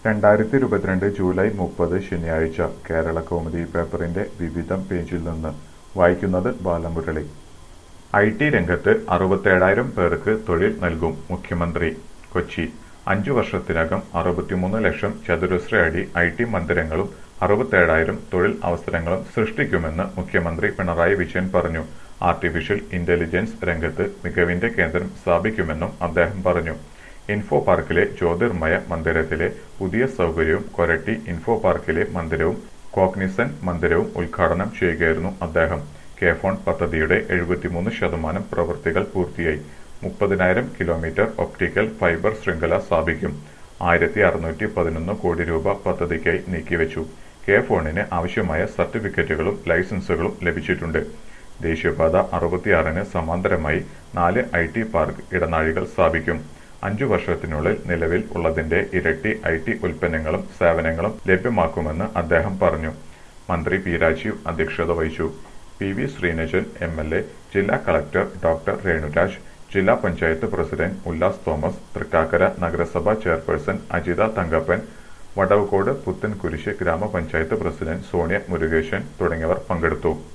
രണ്ടായിരത്തി ഇരുപത്തിരണ്ട് ജൂലൈ മുപ്പത് ശനിയാഴ്ച കേരള കൗമുദി പേപ്പറിന്റെ വിവിധ പേജിൽ നിന്ന് വായിക്കുന്നത് ബാലമുരളി ഐ ടി രംഗത്ത് അറുപത്തേഴായിരം പേർക്ക് തൊഴിൽ നൽകും മുഖ്യമന്ത്രി കൊച്ചി അഞ്ചു വർഷത്തിനകം അറുപത്തിമൂന്ന് ലക്ഷം ചതുരശ്ര അടി ഐ ടി മന്ദിരങ്ങളും അറുപത്തേഴായിരം തൊഴിൽ അവസരങ്ങളും സൃഷ്ടിക്കുമെന്ന് മുഖ്യമന്ത്രി പിണറായി വിജയൻ പറഞ്ഞു ആർട്ടിഫിഷ്യൽ ഇന്റലിജൻസ് രംഗത്ത് മികവിന്റെ കേന്ദ്രം സ്ഥാപിക്കുമെന്നും അദ്ദേഹം പറഞ്ഞു ഇൻഫോ പാർക്കിലെ ജ്യോതിർമയ മന്ദിരത്തിലെ പുതിയ സൗകര്യവും കൊരട്ടി ഇൻഫോ പാർക്കിലെ മന്ദിരവും കോഗ്നിസൻ മന്ദിരവും ഉദ്ഘാടനം ചെയ്യുകയായിരുന്നു അദ്ദേഹം കെ ഫോൺ പദ്ധതിയുടെ എഴുപത്തിമൂന്ന് ശതമാനം പ്രവൃത്തികൾ പൂർത്തിയായി മുപ്പതിനായിരം കിലോമീറ്റർ ഒപ്റ്റിക്കൽ ഫൈബർ ശൃംഖല സ്ഥാപിക്കും ആയിരത്തി അറുന്നൂറ്റി പതിനൊന്ന് കോടി രൂപ പദ്ധതിക്കായി നീക്കിവെച്ചു കെ ഫോണിന് ആവശ്യമായ സർട്ടിഫിക്കറ്റുകളും ലൈസൻസുകളും ലഭിച്ചിട്ടുണ്ട് ദേശീയപാത അറുപത്തിയാറിന് സമാന്തരമായി നാല് ഐ ടി പാർക്ക് ഇടനാഴികൾ സ്ഥാപിക്കും അഞ്ചു വർഷത്തിനുള്ളിൽ നിലവിൽ ഉള്ളതിന്റെ ഇരട്ടി ഐ ടി ഉൽപ്പന്നങ്ങളും സേവനങ്ങളും ലഭ്യമാക്കുമെന്ന് അദ്ദേഹം പറഞ്ഞു മന്ത്രി പി രാജീവ് അധ്യക്ഷത വഹിച്ചു P V Sreenijan M L A ജില്ലാ കളക്ടർ ഡോക്ടർ രേണുരാജ് ജില്ലാ പഞ്ചായത്ത് പ്രസിഡന്റ് ഉല്ലാസ് തോമസ് തൃക്കാക്കര നഗരസഭാ ചെയർപേഴ്സൺ അജിത തങ്കപ്പൻ വടവുകോട് പുത്തൻകുരിശ് ഗ്രാമപഞ്ചായത്ത് പ്രസിഡന്റ് സോണിയ മുരുകേശൻ തുടങ്ങിയവർ പങ്കെടുത്തു